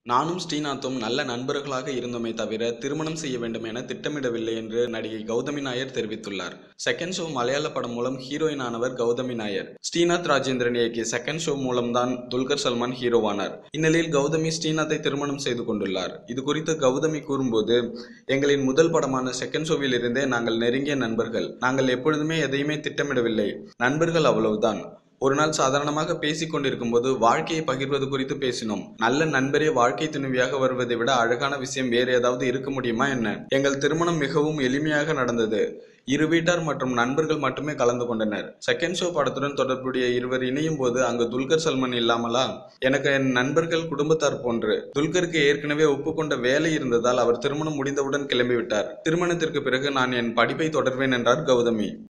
நானும் ஸ்ரீநாத்தும் நல்ல நண்பர்களாக இருந்தோமே தவிர திருமணம் செய்ய வேண்டும் என திட்டமிடவில்லை என்று நடிகை கௌதமி நாயர் தெரிவித்துள்ளார் செகண்ட் ஷோ மலையாள படம் மூலம் ஹீரோயின் ஆனவர் கௌதமி நாயர் ஸ்ரீநாத் ராஜேந்திரன் இயக்கிய செகண்ட் ஷோ மூலம்தான் துல்கர் சல்மான் ஹீரோவானார் இந்நிலையில் கௌதமி ஸ்ரீநாத்தை திருமணம் செய்து கொண்டுள்ளார் இது குறித்து கௌதமி கூறும்போது எங்களின் முதல் படமான செகண்ட் ஷோவில் இருந்தே நாங்கள் நெருங்கிய நண்பர்கள் நாங்கள் எப்பொழுதுமே எதையுமே திட்டமிடவில்லை நண்பர்கள் அவ்வளவுதான் ஒரு நாள் சாதாரணமாக பேசிக் கொண்டிருக்கும் போது வாழ்க்கையை பகிர்வது குறித்து பேசினோம் நல்ல நண்பரே வாழ்க்கை துணைவியாக வருவதை விட அழகான விஷயம் வேறு ஏதாவது இருக்க முடியுமா என்ன எங்கள் திருமணம் மிகவும் எளிமையாக நடந்தது இரு வீட்டார் மற்றும் நண்பர்கள் மட்டுமே கலந்து கொண்டனர் செகண்ட் ஷோ படத்துடன் தொடர்புடைய இருவர் இணையும் போது அங்கு துல்கர் சல்மான் இல்லாமலா எனக்கு என் நண்பர்கள் குடும்பத்தார் போன்று துல்கருக்கு ஏற்கனவே ஒப்புக்கொண்ட வேலை இருந்ததால் அவர் திருமணம் முடிந்தவுடன் கிளம்பிவிட்டார் திருமணத்திற்கு பிறகு நான் என் படிப்பை தொடர்வேன் என்றார் கௌதமி